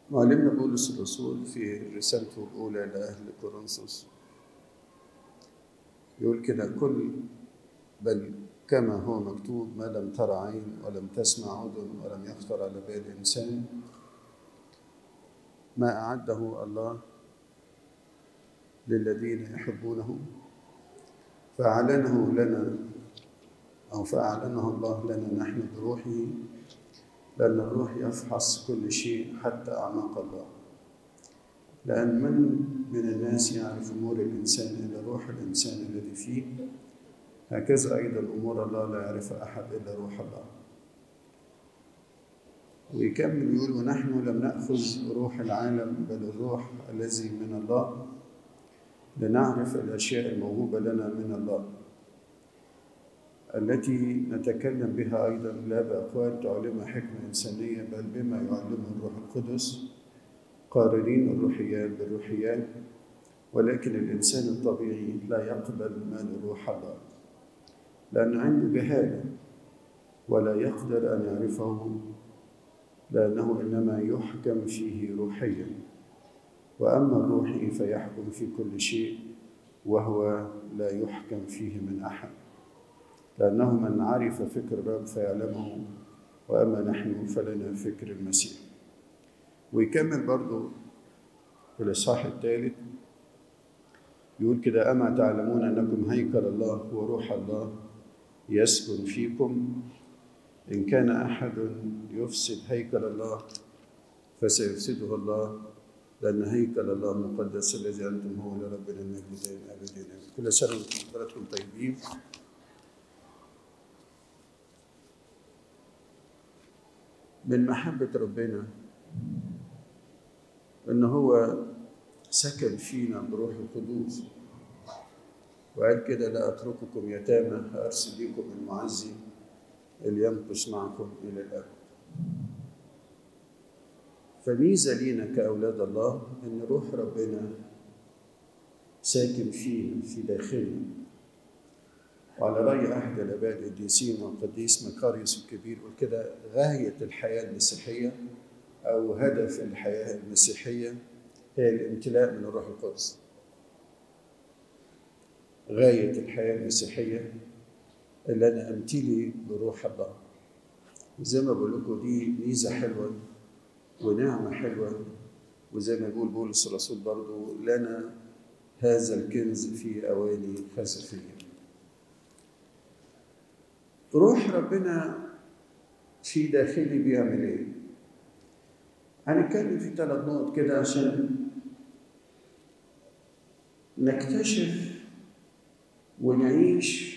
معلمنا بولس الرسول في رسالته الأولى لأهل كورنثوس يقول كده كل بل كما هو مكتوب ما لم تر عين ولم تسمع أذن ولم يخطر على بال إنسان ما أعده الله للذين يحبونه فأعلنه لنا أو فأعلنه الله لنا نحن بروحه لأن الروح يفحص كل شيء حتى أعماق الله لأن من من الناس يعرف أمور الإنسان إلا روح الإنسان الذي فيه هكذا أيضا أمور الله لا يعرف أحد إلا روح الله ويكمل يقول ونحن لم نأخذ روح العالم بل الروح الذي من الله لنعرف الأشياء الموهوبة لنا من الله التي نتكلم بها أيضا لا بأقوال تعلمها حكمة إنسانية بل بما يعلمه الروح القدس قارنين الروحيات بالروحيات ولكن الإنسان الطبيعي لا يقبل ما لروح الله لأن عنده جهالة ولا يقدر أن يعرفه لأنه إنما يحكم فيه روحيا وأما الروحي فيحكم في كل شيء وهو لا يحكم فيه من أحد لأنه من عرف فكر الرب فيعلمه وأما نحن فلنا فكر المسيح ويكمل برضو في الإصحاح الثالث يقول كده أما تعلمون أنكم هيكل الله وروح الله يسكن فيكم إن كان أحد يفسد هيكل الله فسيفسده الله لأن هيكل الله مقدس الذي أنتم هو لربنا المجد دائما أبدا كل سنة وحضراتكم طيبين من محبة ربنا إن هو سكن فينا بروح القدوس وقال كده لا أترككم يتامى أرسل لكم المعزي اللي يمكث معكم إلى الأبد فميزة لينا كأولاد الله إن روح ربنا ساكن فينا في داخلنا وعلى رأي أحد الآباء القديسين والقديس مكاريوس الكبير يقول كده غاية الحياة المسيحية أو هدف الحياة المسيحية هي الامتلاء من الروح القدس غاية الحياة المسيحية اللي أنا أمتلي بروح الله وزي ما بقول لكم دي ميزة حلوة ونعمة حلوة وزي ما يقول بولس الرسول برضو لنا هذا الكنز في أواني خزفية روح ربنا في داخلي بيعمل ايه؟ هنتكلم في ثلاث نقط كده عشان نكتشف ونعيش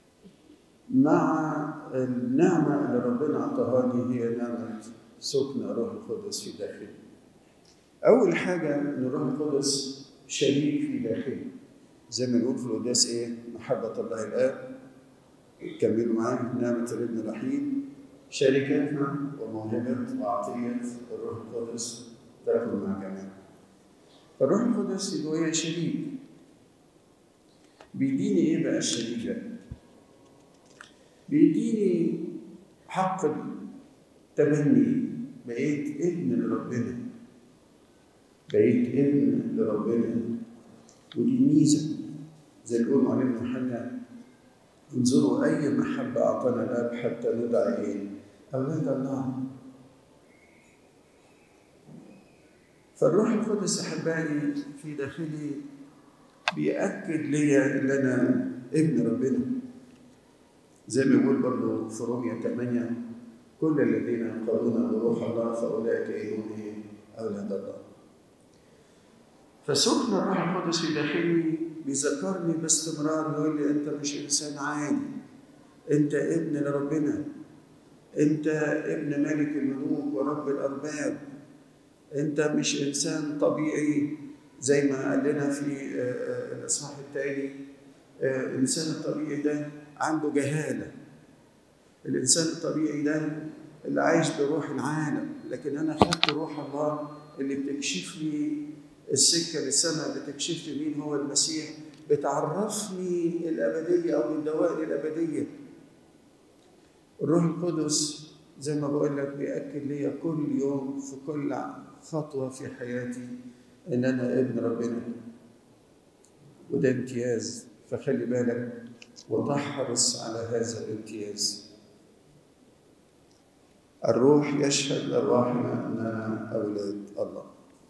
مع النعمة اللي ربنا أعطاها لي هي نعمة سكن الروح القدس في داخلي. أول حاجة إن الروح القدس شريك في داخلي. زي ما نقول في القداس إيه؟ محبة الله الآب كملوا معايا نعمة الابن الوحيد شركتنا وموهبة وعطية الروح القدس تكون مع الجميع. فالروح القدس اللي هو شريك بيديني ايه بقى الشريك ده؟ بيديني حق التبني بقيت ابن لربنا بقيت ابن لربنا ودي ميزه زي اللي يقول معلمنا يوحنا انظروا اي محبه اعطانا الاب حتى ندعى ايه؟ اولاد الله فالروح القدس احبائي في داخلي بيأكد لي ان انا ابن ربنا زي ما يقول برضه في روميا 8 كل الذين يقرون بروح الله فاولئك ايه اولاد الله فسكن الروح القدس في داخلي بيذكرني باستمرار يقول لي انت مش انسان عادي انت ابن لربنا انت ابن ملك الملوك ورب الارباب انت مش انسان طبيعي زي ما قال لنا في الاصحاح الثاني الانسان الطبيعي ده عنده جهاله الانسان الطبيعي ده اللي عايش بروح العالم لكن انا خدت روح الله اللي بتكشف لي السكه للسماء بتكشف لي مين هو المسيح بتعرفني الابديه او الدوائر الابديه الروح القدس زي ما بقول لك بيأكد لي كل يوم في كل خطوة في حياتي إن أنا ابن ربنا وده امتياز فخلي بالك وتحرص على هذا الامتياز الروح يشهد لأرواحنا أننا أولاد الله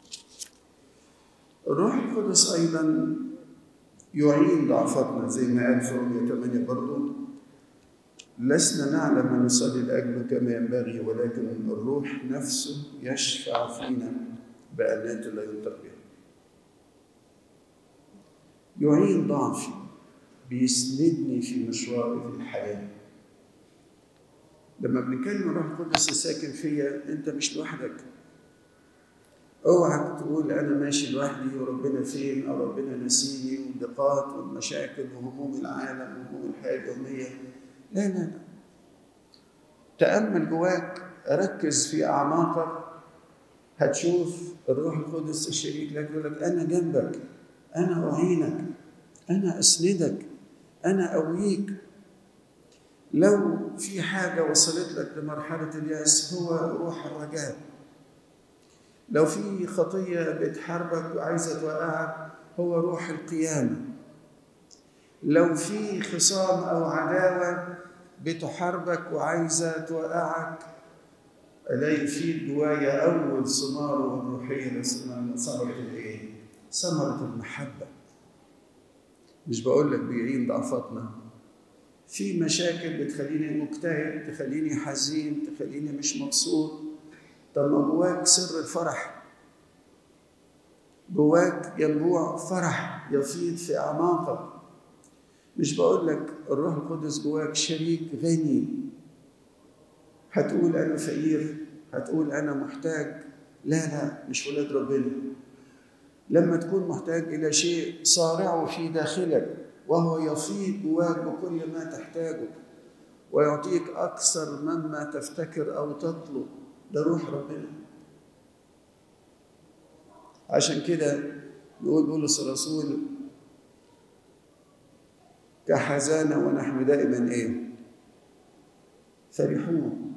الروح القدس أيضا يعين ضعفتنا زي ما قال في رومية 8 برضه لسنا نعلم ما نصلي لأجله كما ينبغي ولكن الروح نفسه يشفع فينا بأنات لا ينطق بها يعين ضعفي بيسندني في مشواري في الحياة لما بنتكلم الروح القدس ساكن فيا انت مش لوحدك اوعك تقول انا ماشي لوحدي وربنا فين او ربنا نسيني والضيقات والمشاكل وهموم العالم وهموم الحياه اليوميه لا لا لا تامل جواك ركز في اعماقك هتشوف الروح القدس الشريك لك يقول لك انا جنبك انا اعينك انا اسندك انا اقويك لو في حاجه وصلت لك لمرحله الياس هو روح الرجاء لو في خطيه بتحاربك وعايزه توقعك هو روح القيامه لو في خصام او عداوه بتحاربك وعايزه توقعك الاقي في جوايا اول ثماره الروحيه ثمره الايه؟ ثمره المحبه مش بقول لك بيعين ضعفاتنا في مشاكل بتخليني مكتئب تخليني حزين تخليني مش مبسوط طب ما جواك سر الفرح جواك ينبوع فرح يفيض في اعماقك مش بقول لك الروح القدس جواك شريك غني هتقول انا فقير هتقول انا محتاج لا لا مش ولاد ربنا لما تكون محتاج الى شيء صارعه في داخلك وهو يفيض جواك بكل ما تحتاجه ويعطيك اكثر مما تفتكر او تطلب ده روح ربنا عشان كده يقول بولس الرسول كحزانة ونحن دائما ايه فرحون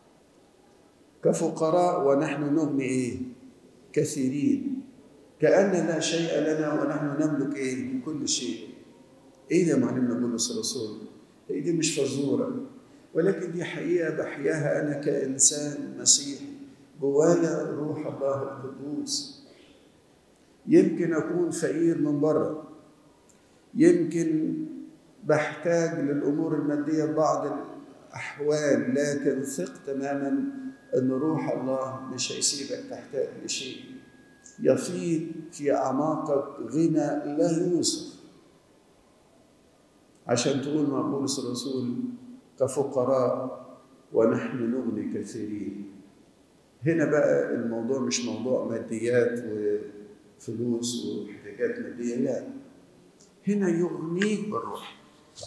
كفقراء ونحن نغني ايه كثيرين كأن لا شيء لنا ونحن نملك ايه كل شيء ايه ده معلمنا بولس الرسول هي دي مش فزوره ولكن دي حقيقه بحياها انا كانسان مسيحي جوايا روح الله القدوس يمكن اكون فقير من بره يمكن بحتاج للامور الماديه بعض الاحوال لكن ثق تماما ان روح الله مش هيسيبك تحتاج لشيء يفيض في اعماقك غنى لا يوصف عشان تقول مع بولس الرسول كفقراء ونحن نغني كثيرين هنا بقى الموضوع مش موضوع ماديات وفلوس واحتياجات ماديه لا هنا يغنيك بالروح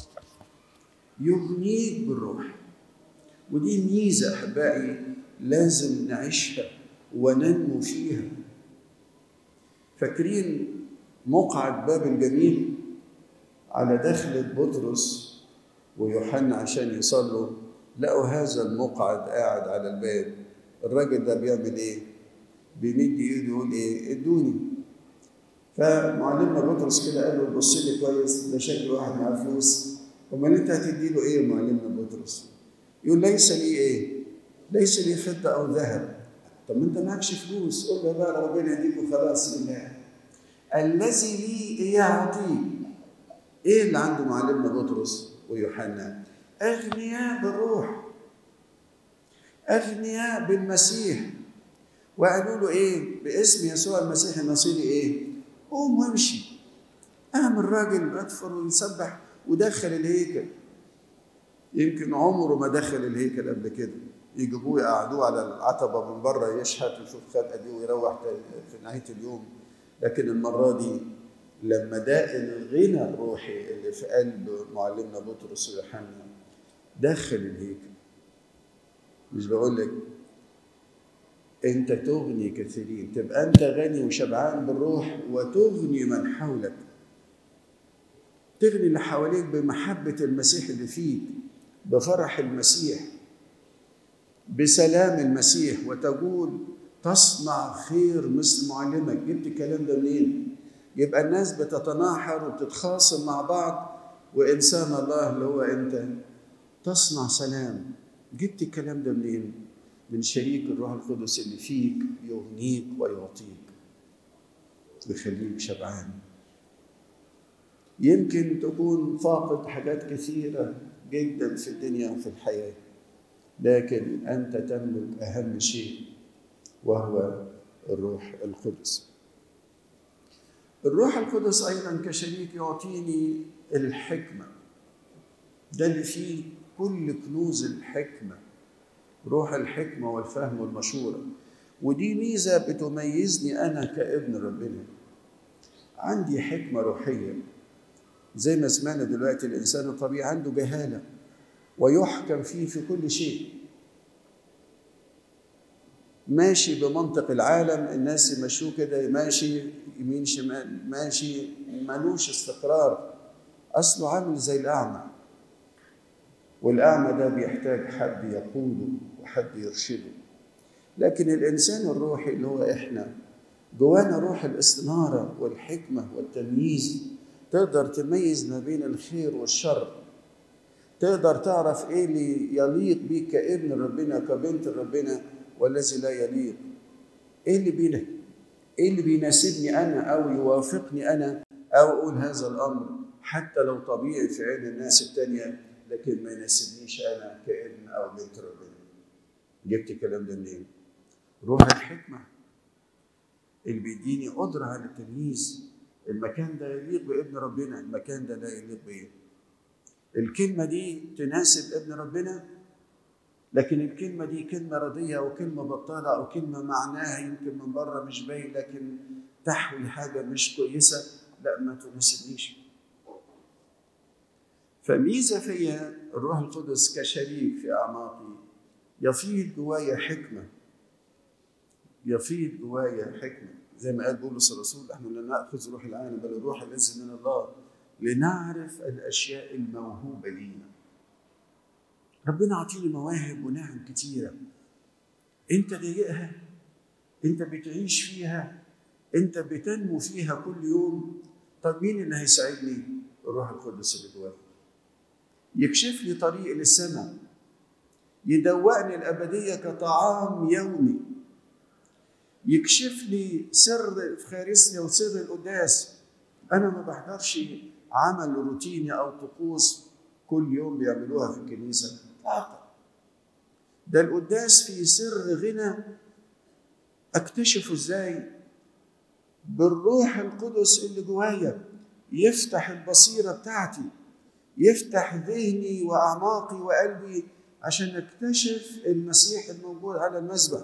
يغنيك بالروح ودي ميزه احبائي لازم نعيشها وننمو فيها فاكرين مقعد باب الجميل على دخلة بطرس ويوحنا عشان يصلوا لقوا هذا المقعد قاعد على الباب الراجل ده بيعمل ايه؟ بيمد ايده يقول ايه؟ ادوني فمعلمنا بطرس كده قال له بص لي كويس ده شكل واحد معاه فلوس امال انت هتدي له ايه معلمنا بطرس؟ يقول ليس لي ايه؟ ليس لي فضه او ذهب طب ما انت معكش فلوس قول له بقى ربنا يديك وخلاص لله الذي لي يعطيك ايه اللي عنده معلمنا بطرس ويوحنا اغنياء بالروح اغنياء بالمسيح وقالوا له ايه باسم يسوع المسيح النصيري ايه قوم وامشي قام الراجل بيطفر ويسبح ودخل الهيكل يمكن عمره ما دخل الهيكل قبل كده يجيبوه يقعدوه على العتبه من بره يشهد ويشوف خلقه دي ويروح في نهايه اليوم لكن المره دي لما ده الغنى الروحي اللي في قلب معلمنا بطرس ويوحنا دخل الهيكل مش بقول لك انت تغني كثيرين تبقى انت غني وشبعان بالروح وتغني من حولك تغني اللي حواليك بمحبة المسيح اللي فيك بفرح المسيح بسلام المسيح وتقول تصنع خير مثل معلمك جبت الكلام ده منين يبقى الناس بتتناحر وبتتخاصم مع بعض وإنسان الله اللي هو أنت تصنع سلام جبت الكلام ده منين من شريك الروح القدس اللي فيك يغنيك ويعطيك ويخليك شبعان يمكن تكون فاقد حاجات كثيرة جدا في الدنيا وفي الحياة لكن أنت تملك أهم شيء وهو الروح القدس الروح القدس أيضا كشريك يعطيني الحكمة ده اللي فيه كل كنوز الحكمة روح الحكمة والفهم والمشورة ودي ميزة بتميزني أنا كابن ربنا عندي حكمة روحية زي ما سمعنا دلوقتي الإنسان الطبيعي عنده جهالة ويحكم فيه في كل شيء ماشي بمنطق العالم الناس يمشوه كده ماشي يمين شمال ماشي ملوش استقرار اصله عامل زي الاعمى والاعمى ده بيحتاج حد يقوده وحد يرشده لكن الانسان الروحي اللي هو احنا جوانا روح الاستناره والحكمه والتمييز تقدر تميز ما بين الخير والشر تقدر تعرف ايه اللي يليق بيك كابن ربنا كبنت ربنا والذي لا يليق ايه اللي بينا ايه اللي بيناسبني انا او يوافقني انا او اقول هذا الامر حتى لو طبيعي في عين الناس التانية لكن ما يناسبنيش انا كابن او بنت ربنا جبت الكلام ده منين روح الحكمه اللي بيديني قدره على التمييز المكان ده يليق بابن ربنا المكان ده لا يليق بيه الكلمه دي تناسب ابن ربنا لكن الكلمة دي كلمة ردية أو كلمة بطالة أو كلمة معناها يمكن من بره مش باين لكن تحوي حاجة مش كويسة لا ما تناسبنيش فميزة فيا الروح القدس كشريك في أعماقي يفيض جوايا حكمة يفيض جوايا حكمة زي ما قال بولس الرسول احنا لا ناخذ روح العالم بل الروح الذي من الله لنعرف الاشياء الموهوبه لينا ربنا عطيني مواهب ونعم كتيرة انت ضايقها انت بتعيش فيها انت بتنمو فيها كل يوم طب مين اللي هيساعدني الروح القدس اللي جوايا يكشف لي طريق للسماء يدوقني الأبدية كطعام يومي يكشف لي سر الفخارسيا وسر القداس أنا ما بحضرش عمل روتيني أو طقوس كل يوم بيعملوها في الكنيسة إطلاقا ده القداس في سر غنى اكتشفه ازاي بالروح القدس اللي جوايا يفتح البصيرة بتاعتي يفتح ذهني وأعماقي وقلبي عشان اكتشف المسيح الموجود على المذبح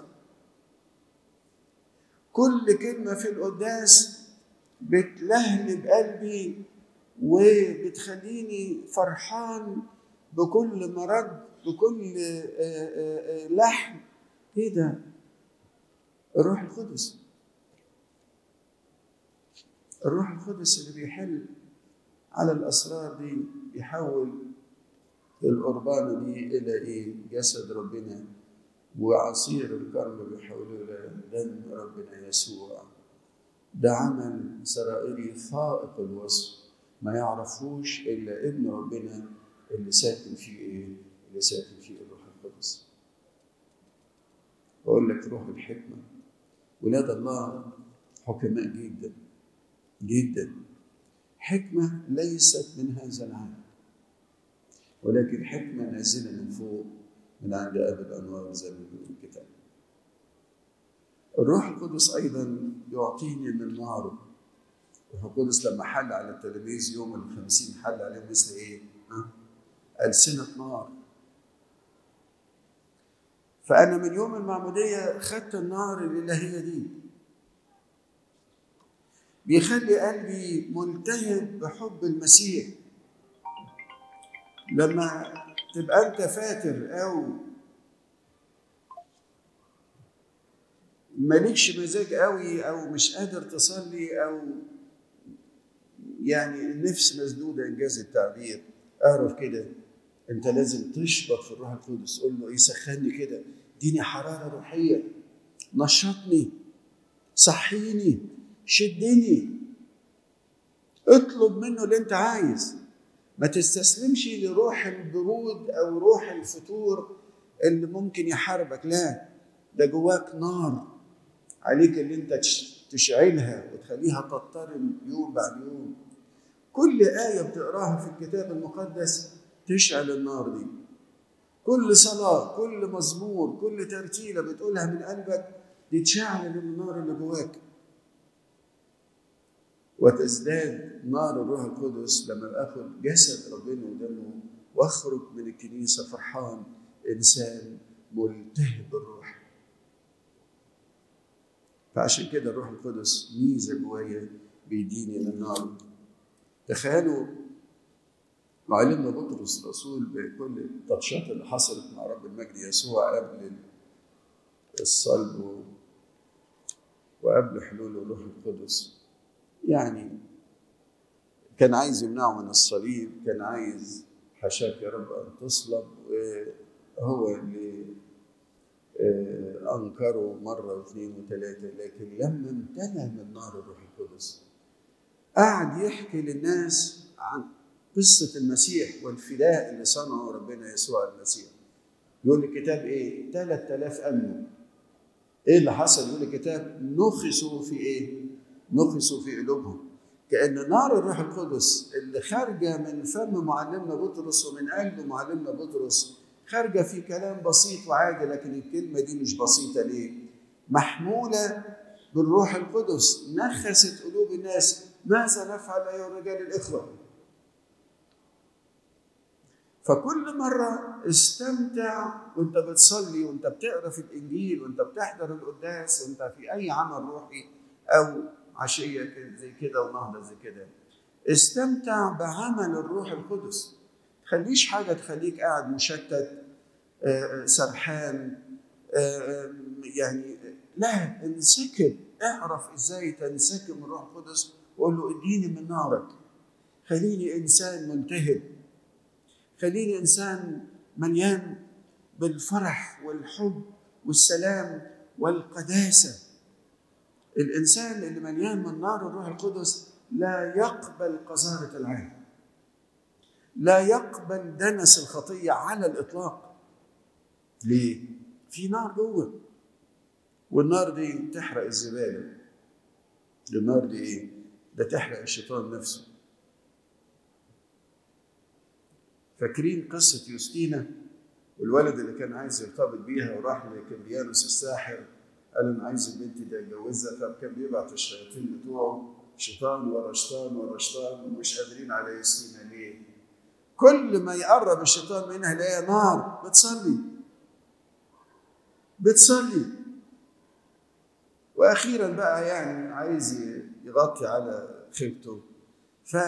كل كلمة في القداس بتلهلب قلبي وبتخليني فرحان بكل مرض بكل لحن ايه ده الروح القدس الروح القدس اللي بيحل على الاسرار دي يحول القربانه دي الى ايه جسد ربنا وعصير الكرم بيحولوه الى دم ربنا يسوع ده عمل سرائري فائق الوصف ما يعرفوش الا ابن ربنا اللي ساكن فيه ايه اللي ساكن فيه الروح القدس بقول لك روح الحكمه ولاد الله حكماء جدا جدا حكمه ليست من هذا العالم ولكن حكمه نازله من فوق من عند ابي الانوار زي ما بيقول الكتاب الروح القدس ايضا يعطيني من ناره الروح القدس لما حل على التلاميذ يوم الخمسين حل عليهم مثل ايه؟ ها؟ ألسنة نار فأنا من يوم المعمودية خدت النار الإلهية دي بيخلي قلبي ملتهب بحب المسيح لما تبقى أنت فاتر أو مالكش مزاج قوي أو مش قادر تصلي أو يعني النفس مسدودة إنجاز التعبير اعرف كده انت لازم تشبط في الروح القدس قول له يسخني كده اديني حراره روحيه نشطني صحيني شدني اطلب منه اللي انت عايز ما تستسلمش لروح البرود او روح الفتور اللي ممكن يحاربك لا ده جواك نار عليك اللي انت تشعلها وتخليها تضطرب يوم بعد يوم كل آية بتقراها في الكتاب المقدس تشعل النار دي كل صلاة كل مزمور كل ترتيلة بتقولها من قلبك دي تشعل النار اللي جواك وتزداد نار الروح القدس لما اخد جسد ربنا ودمه واخرج من الكنيسه فرحان انسان ملتهب بالروح فعشان كده الروح القدس ميزه جوايا بيديني للنار تخيلوا معلمنا بطرس الرسول بكل التاتشات اللي حصلت مع رب المجد يسوع قبل الصلب وقبل حلول الروح القدس يعني كان عايز يمنعه من الصليب كان عايز حشاك يا رب ان تصلب وهو اللي انكره مره واثنين وثلاثه لكن لما امتنع من نار الروح القدس قعد يحكي للناس عن قصه المسيح والفداء اللي صنعه ربنا يسوع المسيح يقول الكتاب ايه 3000 امنوا ايه اللي حصل يقول الكتاب نخسوا في ايه نخسوا في قلوبهم كأن نار الروح القدس اللي خارجة من فم معلمنا بطرس ومن قلب معلمنا بطرس خارجة في كلام بسيط وعادي لكن الكلمة دي مش بسيطة ليه؟ محمولة بالروح القدس نخست قلوب الناس ماذا نفعل أيها الرجال الإخوة؟ فكل مرة استمتع وانت بتصلي وانت بتقرا في الإنجيل وانت بتحضر القداس وانت في أي عمل روحي أو عشيه زي كده ونهضه زي كده استمتع بعمل الروح القدس تخليش حاجه تخليك قاعد مشتت سرحان يعني لا انسكب اعرف ازاي تنسكب من الروح القدس وقول له اديني من نارك خليني انسان ملتهب خليني انسان مليان بالفرح والحب والسلام والقداسه الانسان اللي مليان من نار الروح القدس لا يقبل قذاره العالم لا يقبل دنس الخطيه على الاطلاق ليه في نار جوه والنار دي تحرق الزباله النار دي ايه ده تحرق الشيطان نفسه فاكرين قصه يوستينا والولد اللي كان عايز يرتبط بيها وراح لكبريانوس الساحر قال انا عايز البنت دي اتجوزها فكان بيبعت الشياطين بتوعه شيطان ورا شيطان ورا شيطان ومش قادرين على يوستينا ليه؟ كل ما يقرب الشيطان منها يلاقيها نار بتصلي بتصلي واخيرا بقى يعني عايز يغطي على خيبته ف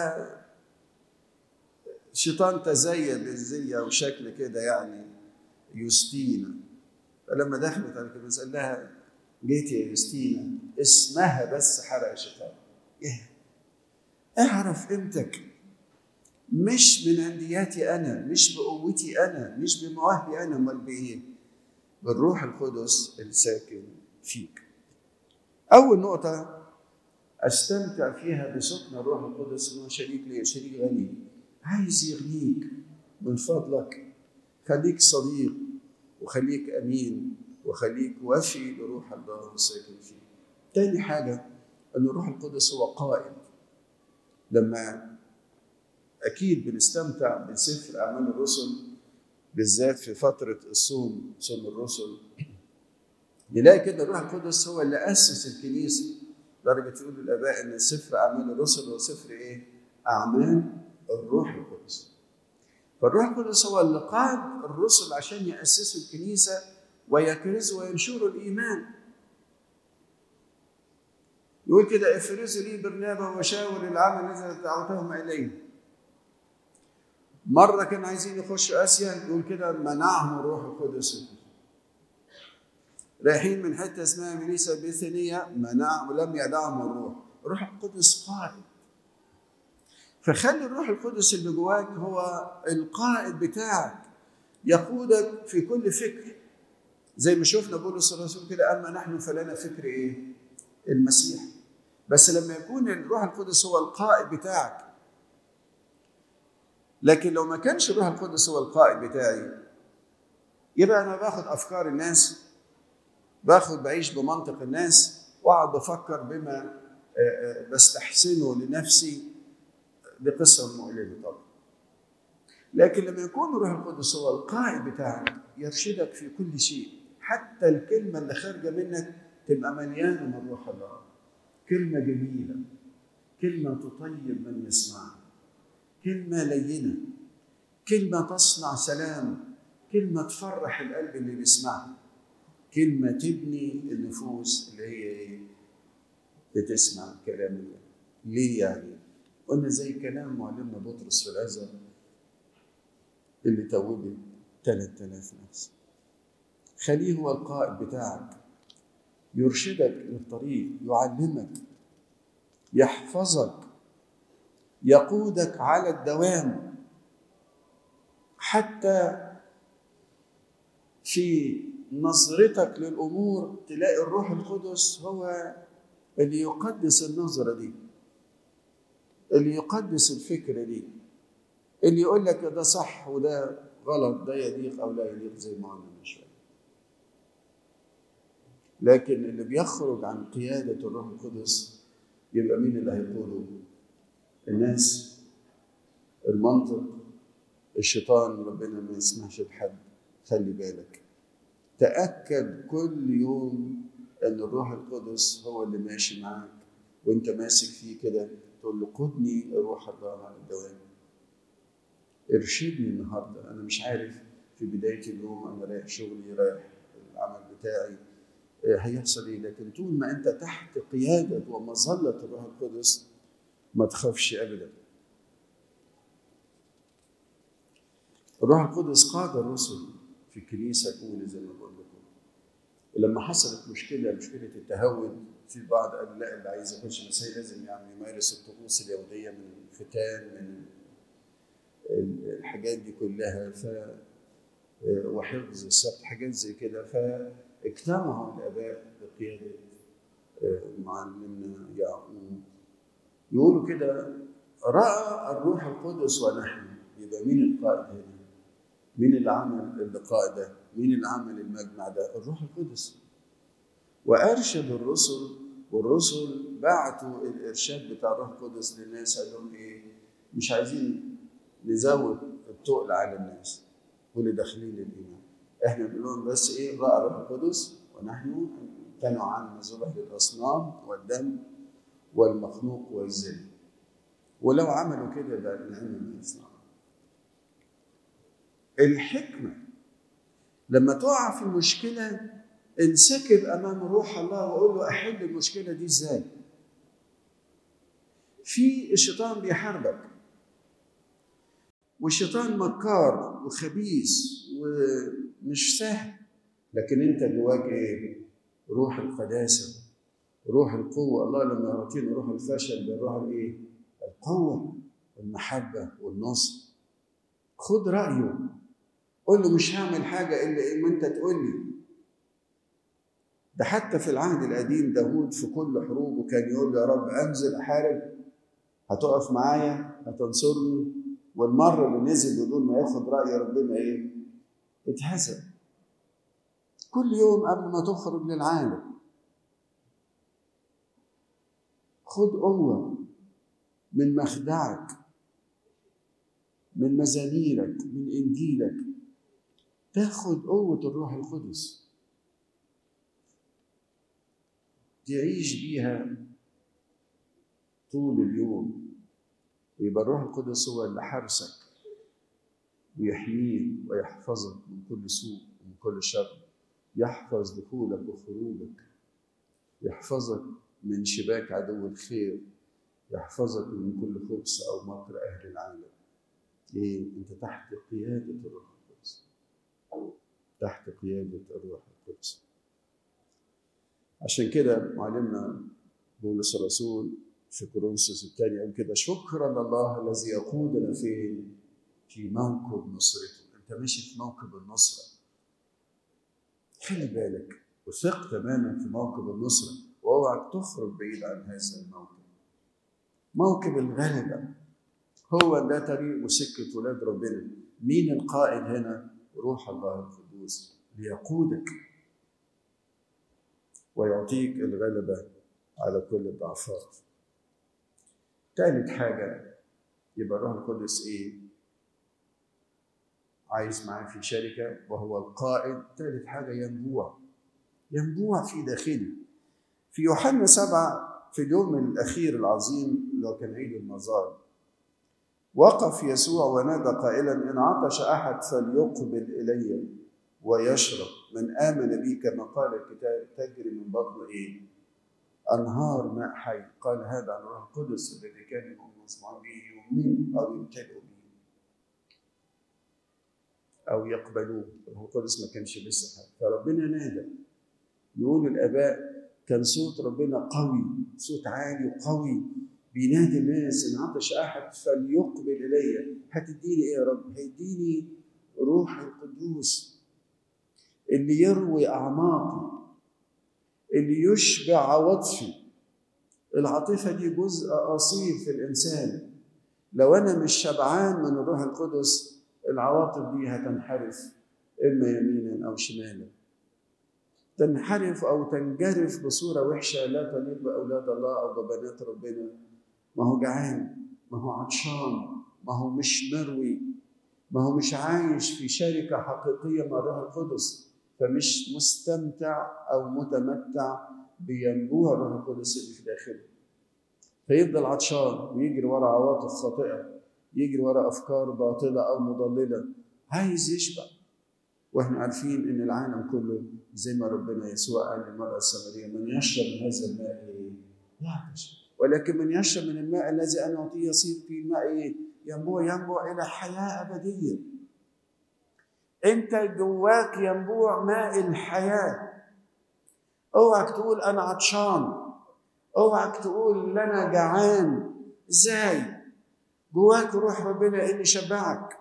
الشيطان تزين بالزيه وشكل كده يعني يوستينا فلما دخلت على كده قال لها جيت يا يوستينا اسمها بس حرق الشيطان إيه؟ اعرف قيمتك مش من عندياتي انا مش بقوتي انا مش بمواهبي انا امال بايه؟ بالروح القدس الساكن فيك. اول نقطه استمتع فيها بسكن الروح القدس انه شريك لي شريك غني عايز يغنيك من فضلك خليك صديق وخليك امين وخليك وفي لروح الله الساكن فيك. تاني حاجه ان الروح القدس هو قائد لما اكيد بنستمتع بسفر اعمال الرسل بالذات في فتره الصوم صوم الرسل نلاقي كده الروح القدس هو اللي اسس الكنيسه لدرجه يقول الاباء ان سفر اعمال الرسل هو سفر ايه؟ اعمال الروح القدس. فالروح القدس هو اللي قاد الرسل عشان ياسسوا الكنيسه ويكرزوا وينشروا الايمان. يقول كده افرزوا لي برنابا وشاور العمل الذي دعوتهم اليه. مرة كانوا عايزين يخشوا آسيا يقول كده منعهم الروح القدس رايحين من حتة اسمها ميليسا بيثانية منع ولم يدعهم الروح الروح القدس قائد فخلي الروح القدس اللي جواك هو القائد بتاعك يقودك في كل فكر زي ما شفنا بولس الرسول كده اما نحن فلنا فكر ايه المسيح بس لما يكون الروح القدس هو القائد بتاعك لكن لو ما كانش الروح القدس هو القائد بتاعي يبقى انا باخد افكار الناس باخد بعيش بمنطق الناس واقعد بفكر بما بستحسنه لنفسي دي قصه مؤلمه طبعا لكن لما يكون الروح القدس هو القائد بتاعك يرشدك في كل شيء حتى الكلمه اللي خارجه منك تبقى مليانه من روح الله كلمه جميله كلمه تطيب من يسمعها كلمه لينه كلمه تصنع سلام كلمه تفرح القلب اللي بيسمعها كلمه تبني النفوس اللي هي ايه بتسمع كلام الله ليه يعني قلنا زي كلام معلمنا بطرس في الازهر اللي توبت 3000 نفس خليه هو القائد بتاعك يرشدك للطريق يعلمك يحفظك يقودك على الدوام حتى في نظرتك للامور تلاقي الروح القدس هو اللي يقدس النظره دي اللي يقدس الفكره دي اللي يقول لك ده صح وده غلط ده يليق او لا يليق زي ما قلنا من شويه لكن اللي بيخرج عن قياده الروح القدس يبقى مين اللي هيقوله الناس المنطق الشيطان ربنا ما يسمحش لحد خلي بالك تاكد كل يوم ان الروح القدس هو اللي ماشي معاك وانت ماسك فيه كده تقول له قدني روح الله على الدوام ارشدني النهارده انا مش عارف في بدايه اليوم انا رايح شغلي رايح العمل بتاعي هيحصل ايه لكن طول ما انت تحت قياده ومظله الروح القدس ما تخافش ابدا الروح القدس قاد الرسل في الكنيسه الاولى زي ما بقول لكم ولما حصلت مشكله مشكله التهود في بعض قال لا اللي عايز يخش مسيحي لازم يعني يمارس الطقوس اليهوديه من الختان من الحاجات دي كلها ف وحفظ السبت حاجات زي كده فاجتمعوا الاباء بقياده معلمنا يعقوب يقولوا كده راى الروح القدس ونحن يبقى مين القائد هنا؟ مين اللي عمل اللقاء ده؟ مين اللي عمل المجمع ده؟ الروح القدس وارشد الرسل والرسل بعتوا الارشاد بتاع الروح القدس للناس قال لهم ايه؟ مش عايزين نزود التقل على الناس واللي داخلين للايمان. احنا بنقول لهم بس ايه؟ راى الروح القدس ونحن كانوا عنا ذبح للاصنام والدم والمخلوق والذل. ولو عملوا كده يبقى العلم ما يصنع. الحكمه لما تقع في مشكله انسكب امام روح الله وقول له احل المشكله دي ازاي في الشيطان بيحاربك والشيطان مكار وخبيث ومش سهل لكن انت جواك ايه روح القداسه روح القوه الله لما يعطينا روح الفشل بالروح الايه القوه والمحبه والنصر خد رايه قول له مش هعمل حاجه الا ما انت تقول لي ده حتى في العهد القديم داود في كل حروبه كان يقول يا رب انزل احارب هتقف معايا هتنصرني والمره اللي نزل بدون ما ياخد راي ربنا ايه اتهزم كل يوم قبل ما تخرج للعالم خد قوه من مخدعك من مزاميرك من انجيلك تاخد قوه الروح القدس تعيش بيها طول اليوم يبقى الروح القدس هو اللي حرسك ويحميك ويحفظك من كل سوء ومن كل شر يحفظ دخولك وخروجك يحفظك من شباك عدو الخير يحفظك من كل خبث او مكر اهل العالم ليه انت تحت قياده الروح القدس تحت قياده الروح القدس عشان كده معلمنا بولس الرسول في كورنثوس الثاني يقول كده شكرا لله الذي يقودنا فين؟ في موكب نصرته، انت ماشي في موكب النصره. خلي بالك وثق تماما في موكب النصرة واوعك تخرج بعيد عن هذا الموكب موكب الغلبة هو ده طريق وسكة ولاد ربنا مين القائد هنا روح الله القدوس ليقودك ويعطيك الغلبة على كل الضعفات ثالث حاجة يبقى الروح القدس إيه؟ عايز معاه في شركة وهو القائد ثالث حاجة ينبوع ينبوع في داخلي في يوحنا سبعة في اليوم الأخير العظيم اللي هو كان عيد المظال وقف يسوع ونادى قائلا إن عطش أحد فليقبل إلي ويشرب من آمن بي كما قال الكتاب تجري من بطن إيه؟ أنهار ماء حي قال هذا عن الروح القدس الذي كان يكون مسموعا به يؤمن أو يمتلئ به أو يقبلوه الروح القدس ما كانش لسه حاجة فربنا نادى يقول الآباء كان صوت ربنا قوي صوت عالي وقوي بينادي الناس ان عطش احد فليقبل الي هتديني ايه يا رب هيديني روح القدوس اللي يروي اعماقي اللي يشبع عواطفي العاطفه دي جزء اصيل في الانسان لو انا مش شبعان من الروح القدس العواطف دي هتنحرف اما يمينا او شمالا تنحرف او تنجرف بصوره وحشه لا تليق باولاد الله او ببنات ربنا ما هو جعان ما هو عطشان ما هو مش مروي ما هو مش عايش في شركه حقيقيه مع الروح القدس فمش مستمتع او متمتع بينبوع الروح القدس اللي في داخله فيفضل عطشان ويجري ورا عواطف خاطئه يجري ورا افكار باطله او مضلله عايز يشبع واحنا عارفين ان العالم كله زي ما ربنا يسوع قال للمراه السامريه من يشرب من هذا الماء يعطش ولكن من يشرب من الماء الذي انا اعطيه يصير في الماء ينبوع ينبوع الى حياه ابديه انت جواك ينبوع ماء الحياه اوعك تقول انا عطشان اوعك تقول انا جعان ازاي جواك روح ربنا اللي شبعك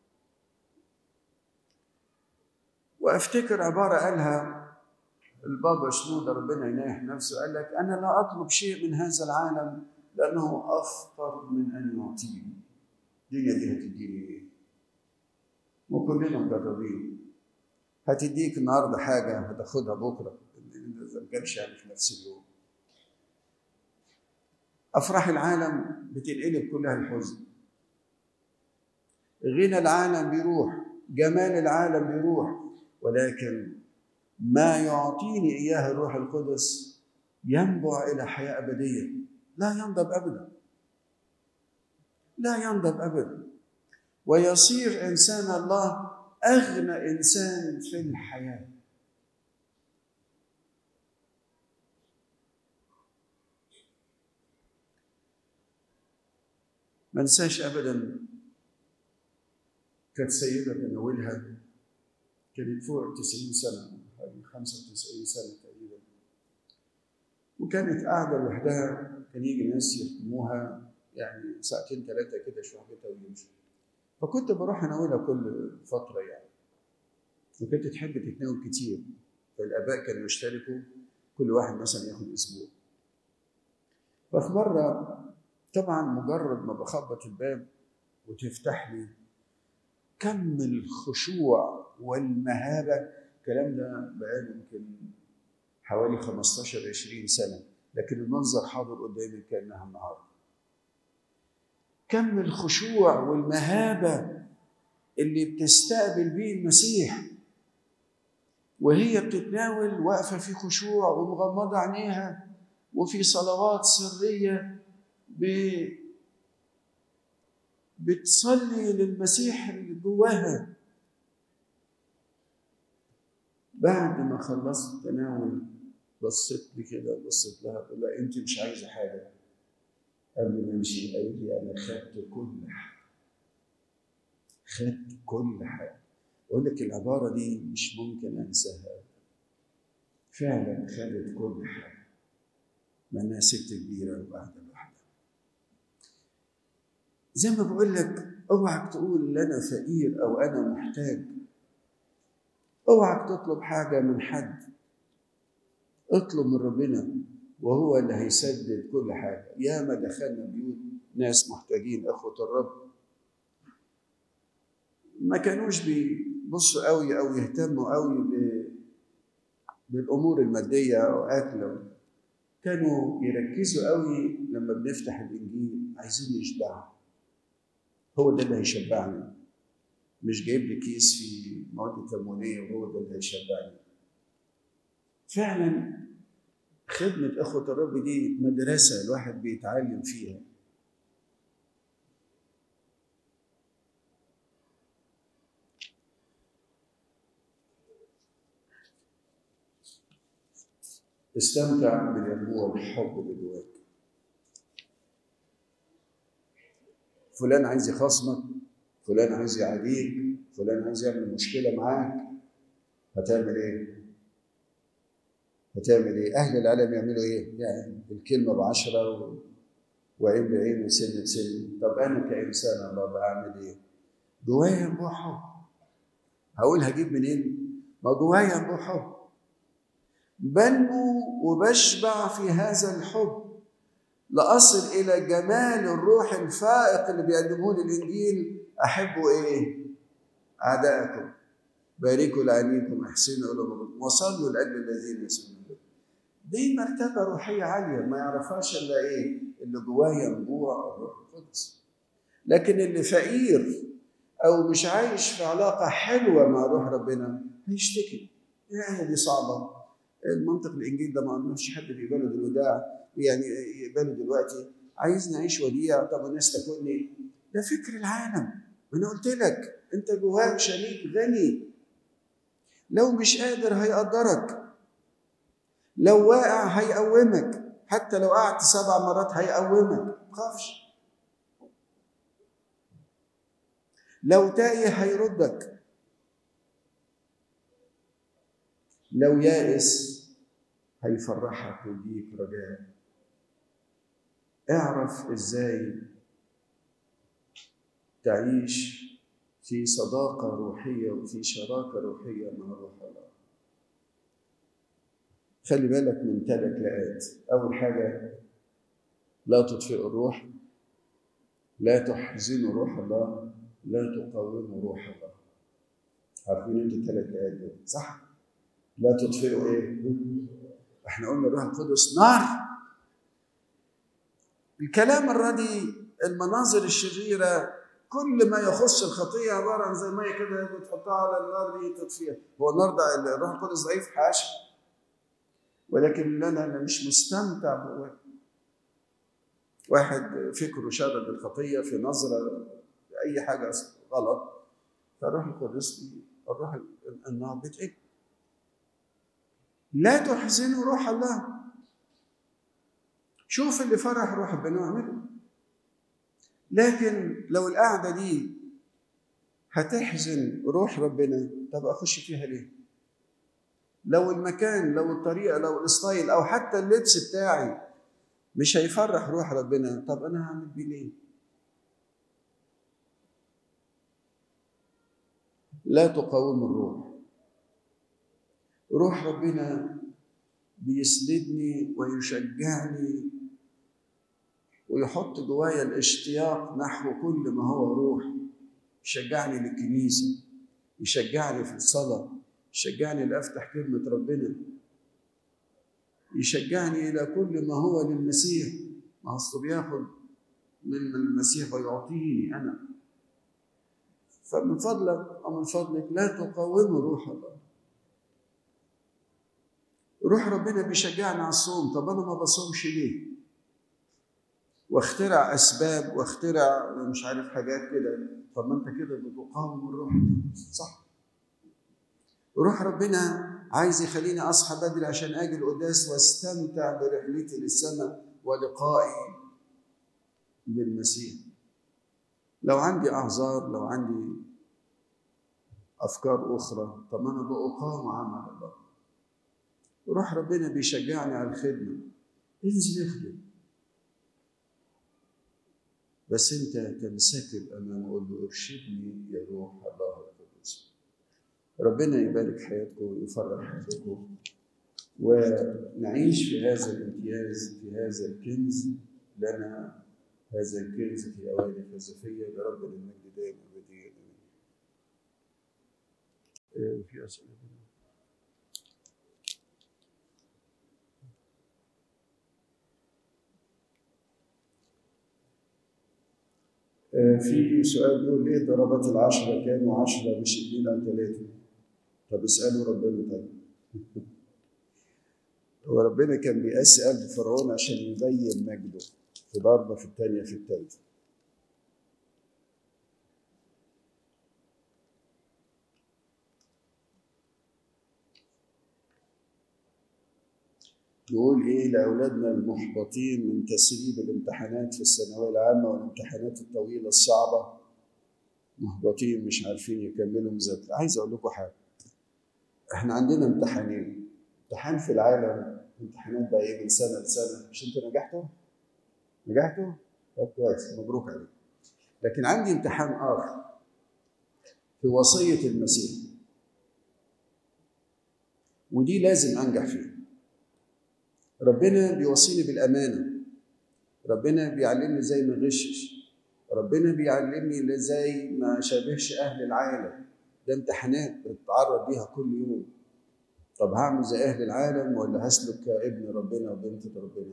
وافتكر عباره قالها البابا شنودة ربنا يناح نفسه قال لك انا لا اطلب شيء من هذا العالم لانه افقر من ان يعطيني الدنيا دي هتديني ايه؟ وكلنا مجربين هتديك النهارده حاجه هتاخدها بكره اذا ما كانش يعني في نفس اليوم افراح العالم بتنقلب كلها الحزن غنى العالم بيروح جمال العالم بيروح ولكن ما يعطيني اياه الروح القدس ينبع الى حياه ابديه لا ينضب ابدا لا ينضب ابدا ويصير انسان الله اغنى انسان في الحياه ما انساش ابدا كانت سيده تناولها كانت فوق 90 سنه حوالي 95 سنه تقريبا وكانت قاعده لوحدها كان يجي ناس يخدموها يعني ساعتين ثلاثه كده شوحتها ويمشوا فكنت بروح اناولها كل فتره يعني وكانت تحب تتناول كتير فالاباء كانوا يشتركوا كل واحد مثلا ياخد اسبوع ففي مره طبعا مجرد ما بخبط الباب وتفتح لي كم الخشوع والمهابه الكلام ده بقاله يمكن حوالي 15 20 سنه لكن المنظر حاضر قدامي كانها النهارده كم الخشوع والمهابه اللي بتستقبل بيه المسيح وهي بتتناول واقفه في خشوع ومغمضه عينيها وفي صلوات سريه ب... بتصلي للمسيح اللي جواها بعد ما خلصت التناول بصيت لي كده بصيت لها قلت لها انت مش عايزه حاجه قبل ما امشي قالت لي انا خدت كل حاجه خدت كل حاجه اقول لك العباره دي مش ممكن انساها فعلا خدت كل حاجه ما انها ست كبيره وقاعده لوحدها زي ما بقول لك اوعك تقول انا فقير او انا محتاج اوعك تطلب حاجة من حد اطلب من ربنا وهو اللي هيسدد كل حاجة ياما دخلنا بيوت ناس محتاجين أخوة الرب ما كانوش بيبصوا قوي أو يهتموا قوي بالأمور المادية أو أكل كانوا يركزوا قوي لما بنفتح الإنجيل عايزين يشبعوا هو ده اللي هيشبعني مش جايب لي كيس في مواد تموينية وهو ده اللي هيشبعني فعلا خدمة إخوة الرب دي مدرسة الواحد بيتعلم فيها استمتع بالينبوع الحب اللي جواك فلان عايز يخاصمك فلان عايز يعاديك فلان عايز يعمل مشكله معاك هتعمل ايه؟ هتعمل ايه؟ اهل العالم يعملوا ايه؟ يعني الكلمه بعشره و... وعين بعين وسن بسن طب انا كانسان الله بعمل ايه؟ جوايا ينبوع حب هقول هجيب منين؟ ما جوايا ينبوع حب بنمو وبشبع في هذا الحب لأصل إلى جمال الروح الفائق اللي بيقدمه لي الإنجيل أحبوا إيه؟ أعدائكم باركوا لعينيكم احسنوا إلى وصلوا لأجل الذين يسلمون دي مرتبة روحية عالية ما يعرفهاش إلا إيه؟ اللي جواه ينبوع الروح القدس لكن اللي فقير أو مش عايش في علاقة حلوة مع روح ربنا هيشتكي الآية دي صعبة المنطق الانجيل ده ما عندوش حد بيقبله الوداع يعني يقبله دلوقتي عايز نعيش وديع طب الناس تاكلني ده فكر العالم انا قلت لك انت جواك شريك غني لو مش قادر هيقدرك لو واقع هيقومك حتى لو قعدت سبع مرات هيقومك ما تخافش لو تايه هيردك لو يائس هيفرحك ويديك رجاء اعرف ازاي تعيش في صداقة روحية وفي شراكة روحية مع روح الله خلي بالك من ثلاث لقات أول حاجة لا تطفئوا الروح لا تحزنوا روح الله لا تقاوموا روح الله عارفين انتوا الثلاث لقات دول صح؟ لا تطفئوا ايه؟ احنا قلنا الروح القدس نار الكلام الردي المناظر الشريرة كل ما يخص الخطية عبارة عن زي مية كده بتحطها على النار دي تطفيها هو النار ده الروح القدس ضعيف حاشا ولكن انا انا مش مستمتع بقوته واحد فكره شرد الخطية في نظرة أي حاجة غلط فالروح القدس الروح النار بتقل لا تحزنوا روح الله شوف اللي فرح روح ربنا واعمله لكن لو القعدة دي هتحزن روح ربنا طب أخش فيها ليه؟ لو المكان لو الطريقة لو الستايل أو حتى اللبس بتاعي مش هيفرح روح ربنا طب أنا هعمل بيه ليه؟ لا تقاوم الروح روح ربنا بيسندني ويشجعني ويحط جوايا الاشتياق نحو كل ما هو روح يشجعني للكنيسة يشجعني في الصلاة يشجعني لأفتح كلمة ربنا يشجعني إلى كل ما هو للمسيح ما أصله بياخد من المسيح ويعطيني أنا فمن فضلك أو من فضلك لا تقاوموا روح الله روح ربنا بيشجعني على الصوم طب انا ما بصومش ليه واخترع اسباب واخترع مش عارف حاجات كده طب ما انت كده بتقاوم الروح صح روح ربنا عايز يخليني اصحى بدري عشان اجي القداس واستمتع برحلتي للسماء ولقائي بالمسيح لو عندي اعذار لو عندي افكار اخرى طب انا بقاوم عمل الله روح ربنا بيشجعني على الخدمة انزل اخدم بس انت تنسكب امامه قول له ارشدني يا روح الله القدس ربنا يبارك حياتكم ويفرح حياتكم ونعيش في هذا الامتياز في هذا الكنز لنا هذا الكنز في اواني فلسفيه لربنا المجد دائما ابديا امين. في اسئله في سؤال بيقول ليه ضربات العشرة كانوا عشرة مش اثنين أو ثلاثة؟ طب اسألوا ربنا طيب. هو ربنا كان بيقاسي قلب فرعون عشان يبين مجده في ضربة في الثانية في الثالثة. نقول ايه لاولادنا المحبطين من تسريب الامتحانات في الثانويه العامه والامتحانات الطويله الصعبه محبطين مش عارفين يكملوا مذاكره عايز اقول لكم حاجه احنا عندنا امتحانين امتحان في العالم امتحانات بقى ايه من سنه لسنه مش انت نجحتوا نجحتوا طب كويس مبروك عليك لكن عندي امتحان اخر في وصيه المسيح ودي لازم انجح فيها ربنا بيوصيني بالامانه ربنا بيعلمني ازاي ما اغشش ربنا بيعلمني ازاي ما اشابهش اهل العالم ده امتحانات بتتعرض ليها كل يوم طب هعمل زي اهل العالم ولا هسلك كابن ربنا وبنت ربنا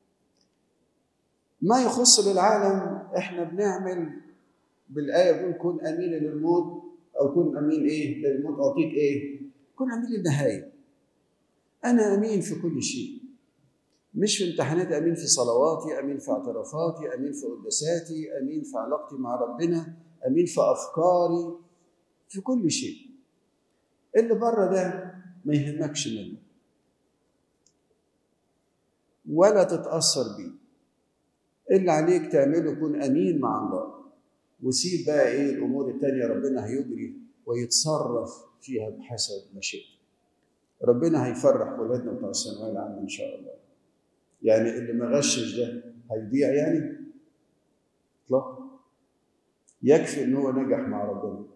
ما يخص بالعالم احنا بنعمل بالايه بنقول كن امين للموت او كن امين ايه للموت اعطيك ايه كن امين للنهايه انا امين في كل شيء مش في امتحانات امين في صلواتي امين في اعترافاتي امين في قداساتي امين في علاقتي مع ربنا امين في افكاري في كل شيء اللي بره ده ما يهمكش منه ولا تتاثر بيه اللي عليك تعمله كن امين مع الله وسيب بقى ايه الامور التانية ربنا هيجري ويتصرف فيها بحسب مشيئته ربنا هيفرح ولادنا بتوع الثانويه العامه ان شاء الله يعني اللي ما غشش ده هيضيع يعني اطلاقا يكفي ان هو نجح مع ربنا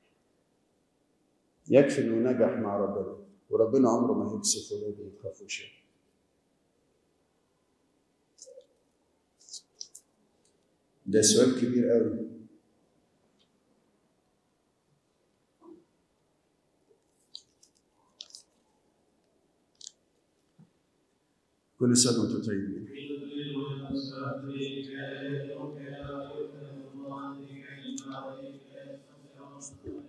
يكفي انه نجح مع ربنا وربنا عمره ما هيكسف ولاده يخافوا شيء ده سؤال كبير قوي كل سنه وانتم طيبين Thank you.